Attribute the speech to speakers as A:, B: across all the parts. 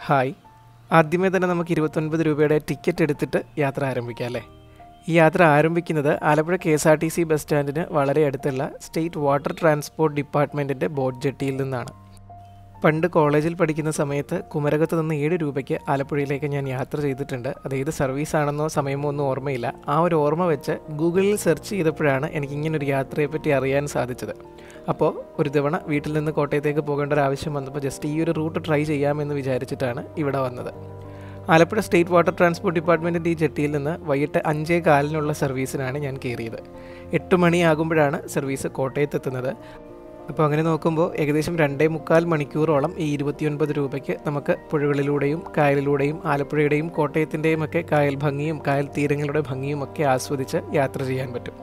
A: hi ആദ്യമേ തന്നെ നമുക്ക് ഇരുപത്തൊൻപത് രൂപയുടെ ടിക്കറ്റ് എടുത്തിട്ട് യാത്ര ആരംഭിക്കാം അല്ലേ ഈ യാത്ര ആരംഭിക്കുന്നത് Alappuzha K S R T C bus സ്റ്റാൻഡിന് വളരെ അടുത്തുള്ള സ്റ്റേറ്റ് വാട്ടർ ട്രാൻസ്പോർട്ട് ഡിപ്പാർട്ട്മെൻറ്റിൻ്റെ ബോട്ട് ജെട്ടിയിൽ നിന്നാണ് പണ്ട് കോളേജിൽ പഠിക്കുന്ന സമയത്ത് കുമരകത്ത് നിന്ന് ഏഴ് രൂപയ്ക്ക് ആലപ്പുഴയിലേക്ക് ഞാൻ യാത്ര ചെയ്തിട്ടുണ്ട് അത് ഏത് സർവീസ് ആണെന്നോ സമയമോ ഒന്നും ഓർമ്മയില്ല ആ ഒരു ഓർമ്മ വെച്ച് ഗൂഗിളിൽ സെർച്ച് ചെയ്തപ്പോഴാണ് എനിക്ക് ഇങ്ങനൊരു യാത്രയെപ്പറ്റി അറിയാൻ സാധിച്ചത് അപ്പോൾ ഒരു തവണ വീട്ടിൽ നിന്ന് കോട്ടയത്തേക്ക് പോകേണ്ട ഒരു ആവശ്യം വന്നപ്പോൾ ജസ്റ്റ് ഈ ഒരു റൂട്ട് ട്രൈ ചെയ്യാമെന്ന് വിചാരിച്ചിട്ടാണ് ഇവിടെ വന്നത് ആലപ്പുഴ സ്റ്റേറ്റ് വാട്ടർ ട്രാൻസ്പോർട്ട് ഡിപ്പാർട്ട്മെൻറ്റിൻ്റെ ഈ ജെട്ടിയിൽ നിന്ന് വൈകിട്ട് അഞ്ചേ കാലിനുള്ള സർവീസിനാണ് ഞാൻ കയറിയത് എട്ട് മണിയാകുമ്പോഴാണ് സർവീസ് കോട്ടയത്തെത്തുന്നത് അപ്പോൾ അങ്ങനെ നോക്കുമ്പോൾ ഏകദേശം രണ്ടേ മുക്കാൽ മണിക്കൂറോളം ഈ ഇരുപത്തിയൊൻപത് രൂപയ്ക്ക് നമുക്ക് പുഴകളിലൂടെയും കായലിലൂടെയും ആലപ്പുഴയുടെയും കോട്ടയത്തിൻ്റെയും ഒക്കെ കായൽ ഭംഗിയും കായൽ തീരങ്ങളുടെ ഭംഗിയും ഒക്കെ ആസ്വദിച്ച് യാത്ര ചെയ്യാൻ പറ്റും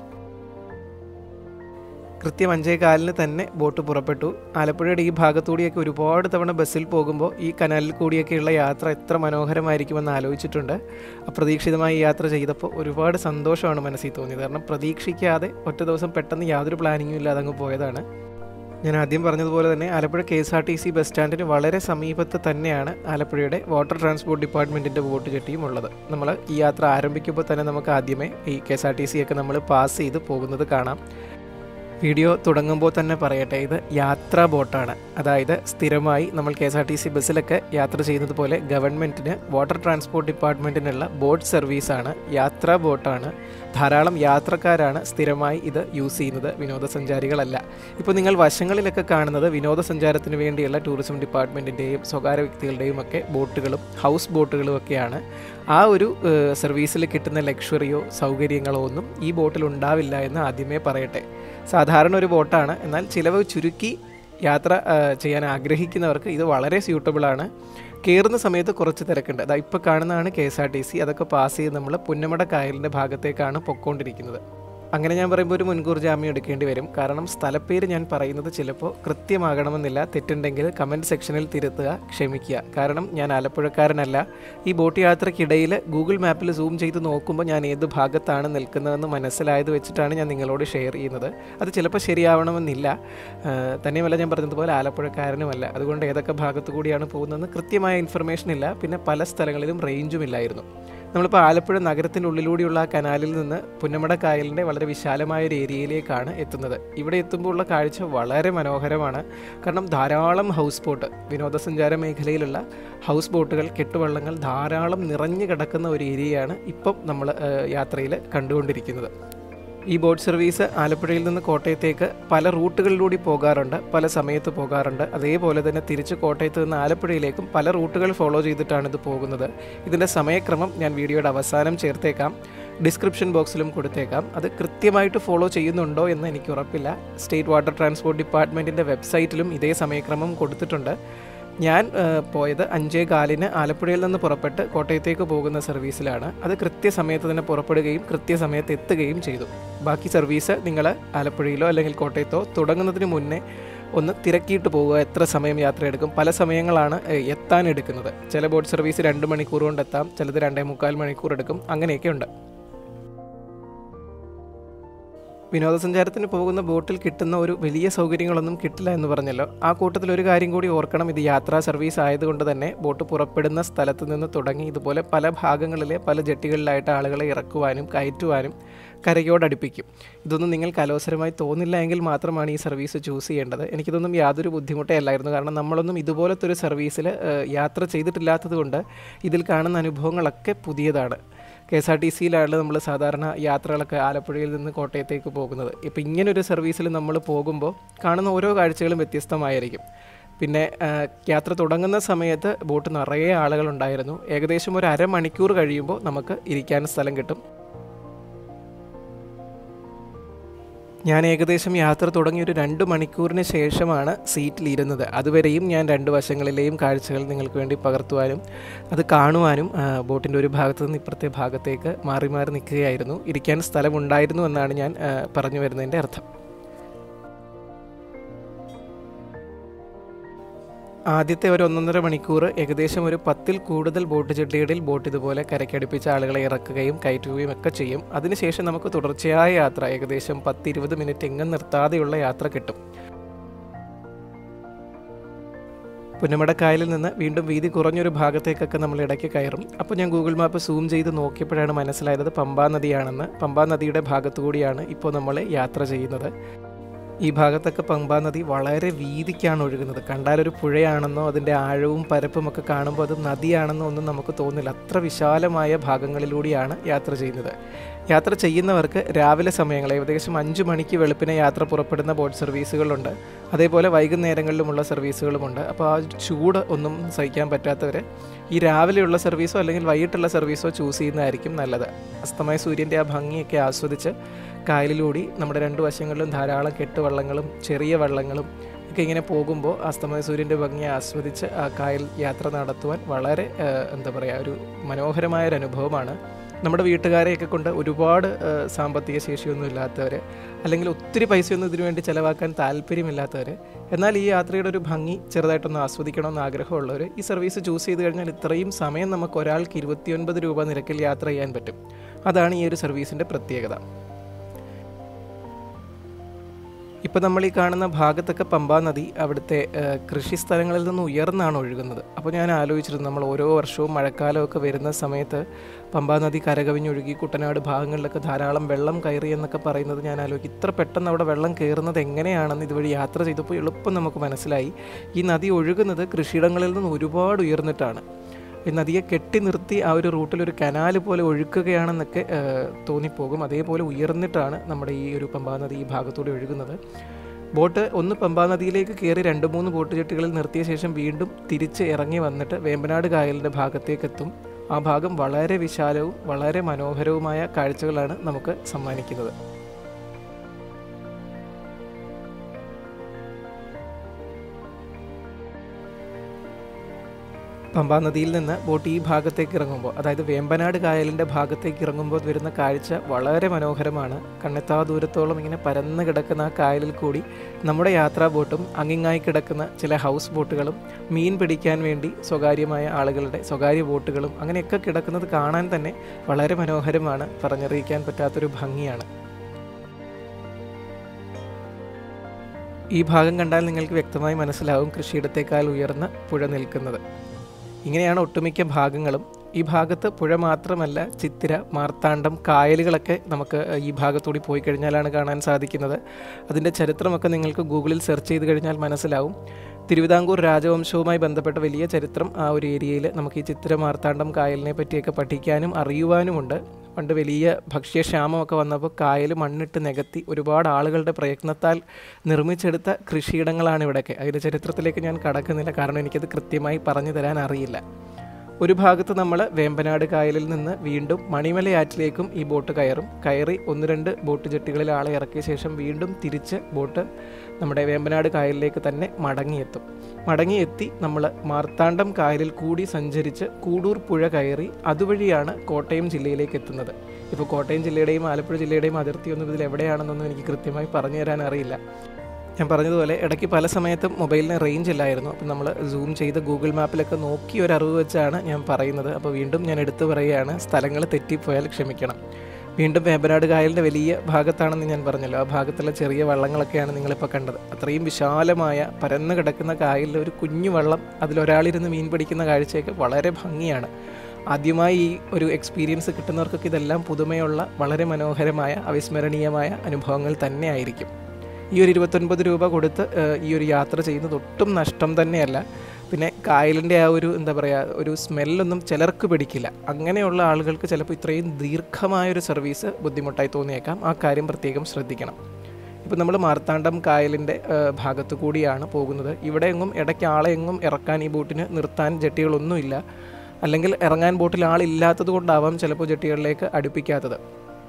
A: കൃത്യം അഞ്ചേ കാലിന് തന്നെ ബോട്ട് പുറപ്പെട്ടു ആലപ്പുഴയുടെ ഈ ഭാഗത്തൂടിയൊക്കെ ഒരുപാട് തവണ ബസ്സിൽ പോകുമ്പോൾ ഈ കനാലിൽ കൂടിയൊക്കെയുള്ള യാത്ര എത്ര മനോഹരമായിരിക്കുമെന്ന് ആലോചിച്ചിട്ടുണ്ട് അപ്രതീക്ഷിതമായി യാത്ര ചെയ്തപ്പോൾ ഒരുപാട് സന്തോഷമാണ് മനസ്സിൽ തോന്നിയത് കാരണം പ്രതീക്ഷിക്കാതെ ഒറ്റ ദിവസം പെട്ടെന്ന് യാതൊരു പ്ലാനിങ്ങും ഇല്ലാതെ അങ്ങ് പോയതാണ് ഞാൻ ആദ്യം പറഞ്ഞതുപോലെ തന്നെ Alappuzha K S R T C bus സ്റ്റാൻഡിന് വളരെ സമീപത്ത് തന്നെയാണ് ആലപ്പുഴയുടെ വാട്ടർ ട്രാൻസ്പോർട്ട് ഡിപ്പാർട്ട്മെൻറ്റിൻ്റെ ബോട്ട് ജെട്ടിയും ഉള്ളത് നമ്മൾ ഈ യാത്ര ആരംഭിക്കുമ്പോൾ തന്നെ നമുക്ക് ആദ്യമേ ഈ K S R T C ഒക്കെ നമ്മൾ പാസ് ചെയ്ത് പോകുന്നത് കാണാം വീഡിയോ തുടങ്ങുമ്പോൾ തന്നെ പറയട്ടെ ഇത് യാത്രാ ബോട്ടാണ് അതായത് സ്ഥിരമായി നമ്മൾ K S R T C ബസ്സിലൊക്കെ യാത്ര ചെയ്യുന്നത് പോലെ ഗവൺമെൻറ്റിന് വാട്ടർ ട്രാൻസ്പോർട്ട് ഡിപ്പാർട്ട്മെൻറ്റിനുള്ള ബോട്ട് സർവീസാണ് യാത്രാ ബോട്ടാണ് ധാരാളം യാത്രക്കാരാണ് സ്ഥിരമായി ഇത് യൂസ് ചെയ്യുന്നത് വിനോദസഞ്ചാരികളല്ല ഇപ്പോൾ നിങ്ങൾ വശങ്ങളിലൊക്കെ കാണുന്നത് വിനോദസഞ്ചാരത്തിന് വേണ്ടിയുള്ള ടൂറിസം ഡിപ്പാർട്ട്മെൻറ്റിൻ്റെയും സ്വകാര്യ വ്യക്തികളുടെയും ഒക്കെ ബോട്ടുകളും ഹൗസ് ബോട്ടുകളും ഒക്കെയാണ് ആ ഒരു സർവീസിൽ കിട്ടുന്ന ലക്ഷറിയോ സൗകര്യങ്ങളോ ഒന്നും ഈ ബോട്ടിൽ ഉണ്ടാവില്ല എന്ന് ആദ്യമേ പറയട്ടെ സാധാരണ ഒരു ബോട്ടാണ് എന്നാൽ ചിലവ് ചുരുക്കി യാത്ര ചെയ്യാൻ ആഗ്രഹിക്കുന്നവർക്ക് ഇത് വളരെ സ്യൂട്ടബിളാണ് കയറുന്ന സമയത്ത് കുറച്ച് തിരക്കുണ്ട് അതാ ഇപ്പോൾ കാണുന്നതാണ് K S R T C അതൊക്കെ പാസ് ചെയ്ത് നമ്മൾ പുന്നമട കായലിൻ്റെ ഭാഗത്തേക്കാണ് പൊക്കോണ്ടിരിക്കുന്നത് അങ്ങനെ ഞാൻ പറയുമ്പോൾ ഒരു മുൻകൂർ ജാമ്യം എടുക്കേണ്ടി വരും കാരണം സ്ഥലപ്പേര് ഞാൻ പറയുന്നത് ചിലപ്പോൾ കൃത്യമാകണമെന്നില്ല തെറ്റുണ്ടെങ്കിൽ കമൻറ്റ് സെക്ഷനിൽ തിരുത്തുക ക്ഷമിക്കുക കാരണം ഞാൻ ആലപ്പുഴക്കാരനല്ല ഈ ബോട്ട് യാത്രക്കിടയിൽ ഗൂഗിൾ മാപ്പിൽ സൂം ചെയ്ത് നോക്കുമ്പോൾ ഞാൻ ഏത് ഭാഗത്താണ് നിൽക്കുന്നതെന്ന് മനസ്സിലായത് വെച്ചിട്ടാണ് ഞാൻ നിങ്ങളോട് ഷെയർ ചെയ്യുന്നത് അത് ചിലപ്പോൾ ശരിയാവണമെന്നില്ല തന്നെയുമല്ല ഞാൻ പറഞ്ഞതുപോലെ ആലപ്പുഴക്കാരനുമല്ല അതുകൊണ്ട് ഏതൊക്കെ ഭാഗത്തു കൂടിയാണ് പോകുന്നതെന്ന് കൃത്യമായ ഇൻഫർമേഷൻ ഇല്ല പിന്നെ പല സ്ഥലങ്ങളിലും റേഞ്ചും ഇല്ലായിരുന്നു നമ്മളിപ്പോൾ ആലപ്പുഴ നഗരത്തിൻ്റെ ഉള്ളിലൂടെയുള്ള ആ കനാലിൽ നിന്ന് പുന്നമട കായലിൻ്റെ വളരെ വിശാലമായ ഒരു ഏരിയയിലേക്കാണ് എത്തുന്നത് ഇവിടെ എത്തുമ്പോൾ ഉള്ള കാഴ്ച വളരെ മനോഹരമാണ് കാരണം ധാരാളം ഹൗസ് ബോട്ട് വിനോദസഞ്ചാര മേഖലയിലുള്ള ഹൗസ് ബോട്ടുകൾ കെട്ടുവള്ളങ്ങൾ ധാരാളം നിറഞ്ഞു കിടക്കുന്ന ഒരു ഏരിയയാണ് ഇപ്പം നമ്മൾ യാത്രയിൽ കണ്ടുകൊണ്ടിരിക്കുന്നത് ഈ ബോട്ട് സർവീസ് ആലപ്പുഴയിൽ നിന്ന് കോട്ടയത്തേക്ക് പല റൂട്ടുകളിലൂടെ പോകാറുണ്ട് പല സമയത്ത് പോകാറുണ്ട് അതേപോലെ തന്നെ തിരിച്ച് കോട്ടയത്ത് നിന്ന് ആലപ്പുഴയിലേക്കും പല റൂട്ടുകൾ ഫോളോ ചെയ്തിട്ടാണ് ഇത് പോകുന്നത് ഇതിൻ്റെ സമയക്രമം ഞാൻ വീഡിയോയുടെ അവസാനം ചേർത്തേക്കാം ഡിസ്ക്രിപ്ഷൻ ബോക്സിലും കൊടുത്തേക്കാം അത് കൃത്യമായിട്ട് ഫോളോ ചെയ്യുന്നുണ്ടോ എന്ന് എനിക്ക് ഉറപ്പില്ല സ്റ്റേറ്റ് വാട്ടർ ട്രാൻസ്പോർട്ട് ഡിപ്പാർട്ട്മെൻറ്റിൻ്റെ വെബ്സൈറ്റിലും ഇതേ സമയക്രമം കൊടുത്തിട്ടുണ്ട് ഞാൻ പോയത് അഞ്ചേ കാലിന് ആലപ്പുഴയിൽ നിന്ന് പുറപ്പെട്ട് കോട്ടയത്തേക്ക് പോകുന്ന സർവീസിലാണ് അത് കൃത്യസമയത്ത് തന്നെ പുറപ്പെടുകയും കൃത്യസമയത്ത് എത്തുകയും ചെയ്തു ബാക്കി സർവീസ് നിങ്ങൾ ആലപ്പുഴയിലോ അല്ലെങ്കിൽ കോട്ടയത്തോ തുടങ്ങുന്നതിന് മുന്നേ ഒന്ന് തിരക്കിയിട്ട് പോവുക എത്ര സമയം യാത്ര എടുക്കും പല സമയങ്ങളാണ് എത്താൻ എടുക്കുന്നത് ചില ബോട്ട് സർവീസ് രണ്ട് മണിക്കൂർ കൊണ്ട് എത്താം ചിലത് രണ്ടേ മുക്കാൽ മണിക്കൂർ എടുക്കും അങ്ങനെയൊക്കെ ഉണ്ട് വിനോദസഞ്ചാരത്തിന് പോകുന്ന ബോട്ടിൽ കിട്ടുന്ന ഒരു വലിയ സൗകര്യങ്ങളൊന്നും കിട്ടില്ല എന്ന് പറഞ്ഞല്ലോ ആ കൂട്ടത്തിൽ ഒരു കാര്യം കൂടി ഓർക്കണം ഇത് യാത്രാ സർവീസ് ആയതുകൊണ്ട് തന്നെ ബോട്ട് പുറപ്പെടുന്ന സ്ഥലത്ത് നിന്ന് തുടങ്ങി ഇതുപോലെ പല ഭാഗങ്ങളിലെ പല ജെട്ടികളിലായിട്ട് ആളുകളെ ഇറക്കുവാനും കയറ്റുവാനും കരയോടടുപ്പിക്കും ഇതൊന്നും നിങ്ങൾക്ക് അലോസരമായി തോന്നില്ല എങ്കിൽ മാത്രമാണ് ഈ സർവീസ് ചൂസ് ചെയ്യേണ്ടത് എനിക്കിതൊന്നും യാതൊരു ബുദ്ധിമുട്ടേ അല്ലായിരുന്നു കാരണം നമ്മളൊന്നും ഇതുപോലത്തെ ഒരു സർവീസിൽ യാത്ര ചെയ്തിട്ടില്ലാത്തത് കൊണ്ട് ഇതിൽ കാണുന്ന അനുഭവങ്ങളൊക്കെ പുതിയതാണ് കെ എസ് ആർ ടി സിയിലാണ് നമ്മൾ സാധാരണ യാത്രകളൊക്കെ ആലപ്പുഴയിൽ നിന്ന് കോട്ടയത്തേക്ക് പോകുന്നത് ഇപ്പോൾ ഇങ്ങനൊരു സർവീസിൽ നമ്മൾ പോകുമ്പോൾ കാണുന്ന ഓരോ കാഴ്ചകളും വ്യത്യസ്തമായിരിക്കും പിന്നെ യാത്ര തുടങ്ങുന്ന സമയത്ത് ബോട്ട് നിറയെ ആളുകളുണ്ടായിരുന്നു ഏകദേശം ഒരു അരമണിക്കൂർ കഴിയുമ്പോൾ നമുക്ക് ഇരിക്കാൻ സ്ഥലം കിട്ടും ഞാൻ ഏകദേശം യാത്ര തുടങ്ങി ഒരു രണ്ട് മണിക്കൂറിന് ശേഷമാണ് സീറ്റിലിരുന്നത് അതുവരെയും ഞാൻ രണ്ട് വശങ്ങളിലെയും കാഴ്ചകൾ നിങ്ങൾക്ക് വേണ്ടി പകർത്തുവാനും അത് കാണുവാനും ബോട്ടിൻ്റെ ഒരു ഭാഗത്തു നിന്ന് ഇപ്പുറത്തെ ഭാഗത്തേക്ക് മാറി മാറി നിൽക്കുകയായിരുന്നു ഇരിക്കാൻ സ്ഥലമുണ്ടായിരുന്നു എന്നാണ് ഞാൻ പറഞ്ഞു വരുന്നതിൻ്റെ അർത്ഥം ആദ്യത്തെ ഒരു ഒന്നൊന്നര മണിക്കൂർ ഏകദേശം ഒരു പത്തിൽ കൂടുതൽ ബോട്ട് ജെട്ടികളിൽ ബോട്ട് ഇതുപോലെ കരക്കടുപ്പിച്ച ആളുകളെ ഇറക്കുകയും കയറ്റുകയും ഒക്കെ ചെയ്യും അതിനുശേഷം നമുക്ക് തുടർച്ചയായ യാത്ര ഏകദേശം പത്തിരുപത് മിനിറ്റ് എങ്ങും നിർത്താതെയുള്ള യാത്ര കിട്ടും പുന്നമടക്കായലിൽ നിന്ന് വീണ്ടും വീതി കുറഞ്ഞൊരു ഭാഗത്തേക്കൊക്കെ നമ്മൾ ഇടയ്ക്ക് കയറും അപ്പോൾ ഞാൻ ഗൂഗിൾ മാപ്പ് സൂം ചെയ്ത് നോക്കിയപ്പോഴാണ് മനസ്സിലായത് പമ്പാ നദിയാണെന്ന് പമ്പാ നദിയുടെ ഭാഗത്തു കൂടിയാണ് ഇപ്പോൾ നമ്മൾ യാത്ര ചെയ്യുന്നത് ഈ ഭാഗത്തൊക്കെ പമ്പാ നദി വളരെ വീതിക്കാണ് ഒഴുകുന്നത് കണ്ടാലൊരു പുഴയാണെന്നോ അതിൻ്റെ ആഴവും പരപ്പും ഒക്കെ കാണുമ്പോൾ അത് നദിയാണെന്നോ ഒന്നും നമുക്ക് തോന്നില്ല അത്ര വിശാലമായ ഭാഗങ്ങളിലൂടെയാണ് യാത്ര ചെയ്യുന്നത് യാത്ര ചെയ്യുന്നവർക്ക് രാവിലെ സമയങ്ങൾ ഏകദേശം അഞ്ച് മണിക്ക് വെളുപ്പിനെ യാത്ര പുറപ്പെടുന്ന ബോട്ട് സർവീസുകളുണ്ട് അതേപോലെ വൈകുന്നേരങ്ങളിലുമുള്ള സർവീസുകളുമുണ്ട് അപ്പോൾ ആ ചൂട് ഒന്നും സഹിക്കാൻ പറ്റാത്തവർ ഈ രാവിലെയുള്ള സർവീസോ അല്ലെങ്കിൽ വൈകിട്ടുള്ള സർവീസോ ചൂസ് ചെയ്യുന്നതായിരിക്കും നല്ലത് അസ്തമയ സൂര്യൻ്റെ ആ ഭംഗിയൊക്കെ ആസ്വദിച്ച് കായലിലൂടി നമ്മുടെ രണ്ട് വശങ്ങളിലും ധാരാളം കെട്ടുവള്ളങ്ങളും ചെറിയ വള്ളങ്ങളും ഒക്കെ ഇങ്ങനെ പോകുമ്പോൾ അസ്തമയ സൂര്യൻ്റെ ഭംഗി ആസ്വദിച്ച് ആ കായൽ യാത്ര നടത്തുവാൻ വളരെ ഏഹ്, എന്താ പറയുക ഒരു മനോഹരമായ ഒരു അനുഭവമാണ് നമ്മുടെ വീട്ടുകാരെയൊക്കെ കൊണ്ട് ഒരുപാട് ഏഹ്, സാമ്പത്തിക ശേഷിയൊന്നും ഇല്ലാത്തവർ അല്ലെങ്കിൽ ഒത്തിരി പൈസയൊന്നും ഇതിനു വേണ്ടി ചിലവാക്കാൻ താല്പര്യമില്ലാത്തവർ എന്നാൽ ഈ യാത്രയുടെ ഒരു ഭംഗി ചെറുതായിട്ടൊന്ന് ആസ്വദിക്കണമെന്ന് ആഗ്രഹമുള്ളവർ ഈ സർവീസ് ചൂസ് ചെയ്ത് കഴിഞ്ഞാൽ ഇത്രയും സമയം നമുക്ക് ഒരാൾക്ക് ഇരുപത്തിയൊൻപത് രൂപ നിരക്കിൽ യാത്ര ചെയ്യാൻ പറ്റും അതാണ് ഈ ഒരു സർവീസിൻ്റെ പ്രത്യേകത ഇപ്പോൾ നമ്മൾ ഈ കാണുന്ന ഭാഗത്തൊക്കെ പമ്പാ നദി അവിടുത്തെ ഏഹ്, കൃഷി സ്ഥലങ്ങളിൽ നിന്ന് ഉയർന്നാണ് ഒഴുകുന്നത് അപ്പോൾ ഞാൻ ആലോചിച്ചിരുന്നു നമ്മൾ ഓരോ വർഷവും മഴക്കാലമൊക്കെ വരുന്ന സമയത്ത് പമ്പാ നദി കരകവിഞ്ഞൊഴുകി കുട്ടനാട് ഭാഗങ്ങളിലൊക്കെ ധാരാളം വെള്ളം കയറി എന്നൊക്കെ പറയുന്നത് ഞാൻ ആലോചിക്കും ഇത്ര പെട്ടെന്ന് അവിടെ വെള്ളം കയറുന്നത് എങ്ങനെയാണെന്ന് ഇതുവഴി യാത്ര ചെയ്തപ്പോൾ എളുപ്പം നമുക്ക് മനസ്സിലായി ഈ നദി ഒഴുകുന്നത് കൃഷിയിടങ്ങളിൽ നിന്ന് ഒരുപാട് ഉയർന്നിട്ടാണ് ഈ നദിയെ കെട്ടി നിർത്തി ആ ഒരു റൂട്ടിൽ ഒരു കനാൽ പോലെ ഒഴുക്കുകയാണെന്നൊക്കെ ഏഹ്, തോന്നിപ്പോകും അതേപോലെ ഉയർന്നിട്ടാണ് നമ്മുടെ ഈ ഒരു പമ്പാ നദി ഈ ഭാഗത്തൂടെ ഒഴുകുന്നത് ബോട്ട് ഒന്ന് പമ്പാ നദിയിലേക്ക് കയറി രണ്ട് മൂന്ന് ബോട്ട് ജെട്ടികളിൽ നിർത്തിയ ശേഷം വീണ്ടും തിരിച്ച് ഇറങ്ങി വന്നിട്ട് വേമ്പനാട് കായലിൻ്റെ ഭാഗത്തേക്ക് എത്തും ആ ഭാഗം വളരെ വിശാലവും വളരെ മനോഹരവുമായ കാഴ്ചകളാണ് നമുക്ക് സമ്മാനിക്കുന്നത് പമ്പാ നദിയിൽ നിന്ന് ബോട്ട് ഈ ഭാഗത്തേക്ക് ഇറങ്ങുമ്പോൾ അതായത് വേമ്പനാട് കായലിൻ്റെ ഭാഗത്തേക്ക് ഇറങ്ങുമ്പോൾ വരുന്ന കാഴ്ച വളരെ മനോഹരമാണ് കണ്ണെത്താ ദൂരത്തോളം ഇങ്ങനെ പരന്ന് കിടക്കുന്ന ആ കായലിൽ കൂടി നമ്മുടെ യാത്രാ ബോട്ടും അങ്ങിങ്ങായി കിടക്കുന്ന ചില ഹൗസ് ബോട്ടുകളും മീൻ പിടിക്കാൻ വേണ്ടി സ്വകാര്യമായ ആളുകളുടെ സ്വകാര്യ ബോട്ടുകളും അങ്ങനെയൊക്കെ കിടക്കുന്നത് കാണാൻ തന്നെ വളരെ മനോഹരമാണ് പറഞ്ഞറിയിക്കാൻ പറ്റാത്തൊരു ഭംഗിയാണ് ഈ ഭാഗം കണ്ടാൽ നിങ്ങൾക്ക് വ്യക്തമായി മനസ്സിലാവും കൃഷിയിടത്തേക്കാൾ ഉയർന്ന പുഴ നിൽക്കുന്നത് ഇങ്ങനെയാണ് ഒട്ടുമിക്ക ഭാഗങ്ങളും ഈ ഭാഗത്ത് പുഴ മാത്രമല്ല ചിത്തിര മാർത്താണ്ഡം കായലുകളൊക്കെ നമുക്ക് ഈ ഭാഗത്തൂടി പോയി കഴിഞ്ഞാലാണ് കാണാൻ സാധിക്കുന്നത് അതിൻ്റെ ചരിത്രമൊക്കെ നിങ്ങൾക്ക് ഗൂഗിളിൽ സെർച്ച് ചെയ്ത് കഴിഞ്ഞാൽ മനസ്സിലാവും തിരുവിതാംകൂർ രാജവംശവുമായി ബന്ധപ്പെട്ട വലിയ ചരിത്രം ആ ഒരു ഏരിയയിൽ നമുക്ക് ഈ ചിത്തിര മാർത്താണ്ഡം കായലിനെ പറ്റിയൊക്കെ പഠിക്കാനും അറിയുവാനുമുണ്ട് പണ്ട് വലിയ ഭക്ഷ്യക്ഷാമമൊക്കെ വന്നപ്പോൾ കായൽ മണ്ണിട്ട് നികത്തി ഒരുപാട് ആളുകളുടെ പ്രയത്നത്താൽ നിർമ്മിച്ചെടുത്ത കൃഷിയിടങ്ങളാണ് ഇവിടെയൊക്കെ അതിൻ്റെ ചരിത്രത്തിലേക്ക് ഞാൻ കടക്കുന്നില്ല കാരണം എനിക്കത് കൃത്യമായി പറഞ്ഞു തരാൻ അറിയില്ല ഒരു ഭാഗത്ത് നമ്മൾ വേമ്പനാട് കായലിൽ നിന്ന് വീണ്ടും മണിമലയാറ്റിലേക്കും ഈ ബോട്ട് കയറും കയറി ഒന്ന് രണ്ട് ബോട്ട് ജെട്ടികളിൽ ആളെ ഇറക്കിയ ശേഷം വീണ്ടും തിരിച്ച് ബോട്ട് നമ്മുടെ വേമ്പനാട് കായലിലേക്ക് തന്നെ മടങ്ങിയെത്തും മടങ്ങിയെത്തി നമ്മൾ മാർത്താണ്ഡം കായലിൽ കൂടി സഞ്ചരിച്ച് കൂടൂർ പുഴ കയറി അതുവഴിയാണ് കോട്ടയം ജില്ലയിലേക്ക് എത്തുന്നത് ഇപ്പോൾ കോട്ടയം ജില്ലയുടെയും ആലപ്പുഴ ജില്ലയുടെയും അതിർത്തിയൊന്നും ഇതിൽ എവിടെയാണെന്നൊന്നും എനിക്ക് കൃത്യമായി പറഞ്ഞു തരാൻ അറിയില്ല ഞാൻ പറഞ്ഞതുപോലെ ഇടയ്ക്ക് പല സമയത്തും മൊബൈലിന് റേഞ്ച് ഇല്ലായിരുന്നു അപ്പം നമ്മൾ സൂം ചെയ്ത് ഗൂഗിൾ മാപ്പിലൊക്കെ നോക്കി ഒരു അറിവ് വെച്ചാണ് ഞാൻ പറയുന്നത് അപ്പോൾ വീണ്ടും ഞാൻ എടുത്തു പറയുകയാണ് സ്ഥലങ്ങൾ തെറ്റിപ്പോയാൽ ക്ഷമിക്കണം വീണ്ടും വേമ്പനാട് കായലിൻ്റെ വലിയ ഭാഗത്താണെന്ന് ഞാൻ പറഞ്ഞല്ലോ ആ ഭാഗത്തുള്ള ചെറിയ വള്ളങ്ങളൊക്കെയാണ് നിങ്ങളിപ്പോൾ കണ്ടത് അത്രയും വിശാലമായ പരന്നു കിടക്കുന്ന കായലിൽ ഒരു കുഞ്ഞു വള്ളം അതിലൊരാളിരുന്ന് മീൻ പിടിക്കുന്ന കാഴ്ചയൊക്കെ വളരെ ഭംഗിയാണ് ആദ്യമായി ഈ ഒരു എക്സ്പീരിയൻസ് കിട്ടുന്നവർക്കൊക്കെ ഇതെല്ലാം പുതുമയുള്ള വളരെ മനോഹരമായ അവിസ്മരണീയമായ അനുഭവങ്ങൾ തന്നെ ആയിരിക്കും ഈ ഒരു ഇരുപത്തൊൻപത് രൂപ കൊടുത്ത് ഏഹ്, ഈ ഒരു യാത്ര ചെയ്യുന്നത് ഒട്ടും നഷ്ടം തന്നെയല്ല പിന്നെ കായലിൻ്റെ ആ ഒരു എന്താ പറയുക ഒരു സ്മെല്ലൊന്നും ചിലർക്ക് പിടിക്കില്ല അങ്ങനെയുള്ള ആളുകൾക്ക് ചിലപ്പോൾ ഇത്രയും ദീർഘമായൊരു സർവീസ് ബുദ്ധിമുട്ടായി തോന്നിയേക്കാം ആ കാര്യം പ്രത്യേകം ശ്രദ്ധിക്കണം ഇപ്പോൾ നമ്മൾ മാർത്താണ്ഡം കായലിൻ്റെ ഏഹ്, ഭാഗത്തു കൂടിയാണ് പോകുന്നത് ഇവിടെ എങ്ങും ഇടയ്ക്ക് ആളെ എങ്ങും ഇറക്കാൻ ഈ ബോട്ടിന് നിർത്താൻ ജെട്ടികളൊന്നുമില്ല അല്ലെങ്കിൽ ഇറങ്ങാൻ ബോട്ടിൽ ആളില്ലാത്തത് കൊണ്ടാവാം ചിലപ്പോൾ ജെട്ടികളിലേക്ക് അടുപ്പിക്കാത്തത്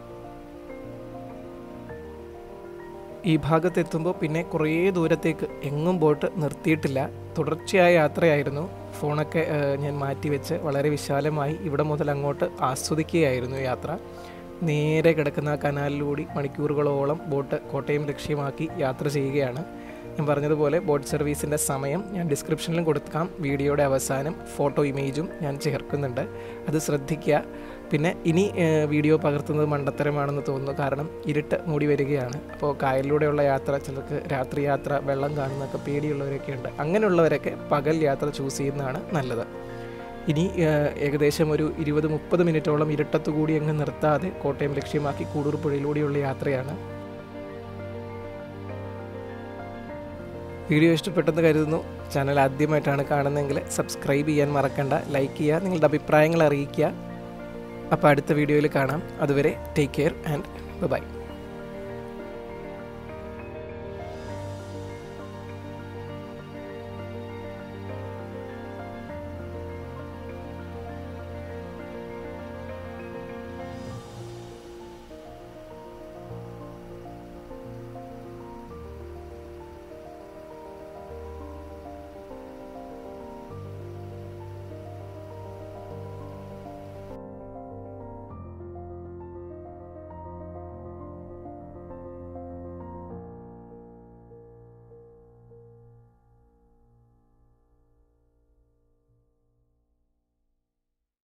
A: ഈ ഭാഗത്തെത്തുമ്പോൾ പിന്നെ കുറേ ദൂരത്തേക്ക് എങ്ങും ബോട്ട് നിർത്തിയിട്ടില്ല തുടർച്ചയായ യാത്രയായിരുന്നു ഫോണൊക്കെ ഏഹ്, ഞാൻ മാറ്റിവെച്ച് വളരെ വിശാലമായി ഇവിടെ മുതൽ അങ്ങോട്ട് ആസ്വദിക്കുകയായിരുന്നു യാത്ര നേരെ കിടക്കുന്ന ആ കനാലിലൂടി മണിക്കൂറുകളോളം ബോട്ട് കോട്ടയം ലക്ഷ്യമാക്കി യാത്ര ചെയ്യുകയാണ് ഞാൻ പറഞ്ഞതുപോലെ ബോട്ട് സർവീസിൻ്റെ സമയം ഞാൻ ഡിസ്ക്രിപ്ഷനിലും കൊടുക്കാം വീഡിയോയുടെ അവസാനം ഫോട്ടോ ഇമേജും ഞാൻ ചേർക്കുന്നുണ്ട് അത് ശ്രദ്ധിക്കുക പിന്നെ ഇനി ഏഹ്, വീഡിയോ പകർത്തുന്നത് മണ്ടത്തരമാണെന്ന് തോന്നുന്നു കാരണം ഇരുട്ട് മൂടി വരികയാണ് അപ്പോൾ കായലിലൂടെയുള്ള യാത്ര ചിലർക്ക് രാത്രി യാത്ര വെള്ളം കാണുന്നതൊക്കെ പേടിയുള്ളവരൊക്കെ ഉണ്ട് അങ്ങനെയുള്ളവരൊക്കെ പകൽ യാത്ര ചൂസ് ചെയ്യുന്നതാണ് നല്ലത് ഇനി ഏഹ്, ഏകദേശം ഒരു ഇരുപത് മുപ്പത് മിനിറ്റോളം ഇരുട്ടത്തു കൂടി അങ്ങ് നിർത്താതെ കോട്ടയം ലക്ഷ്യമാക്കി കൂടൂർ പുഴയിലൂടെയുള്ള യാത്രയാണ് വീഡിയോ ഇഷ്ടപ്പെട്ടെന്ന് കരുതുന്നു ചാനൽ ആദ്യമായിട്ടാണ് കാണുന്നതെങ്കിൽ സബ്സ്ക്രൈബ് ചെയ്യാൻ മറക്കണ്ട ലൈക്ക് ചെയ്യുക നിങ്ങളുടെ അഭിപ്രായങ്ങൾ അറിയിക്കുക അപ്പോൾ അടുത്ത വീഡിയോയിൽ കാണാം അതുവരെ ടേക്ക് കെയർ ആൻഡ് ബൈ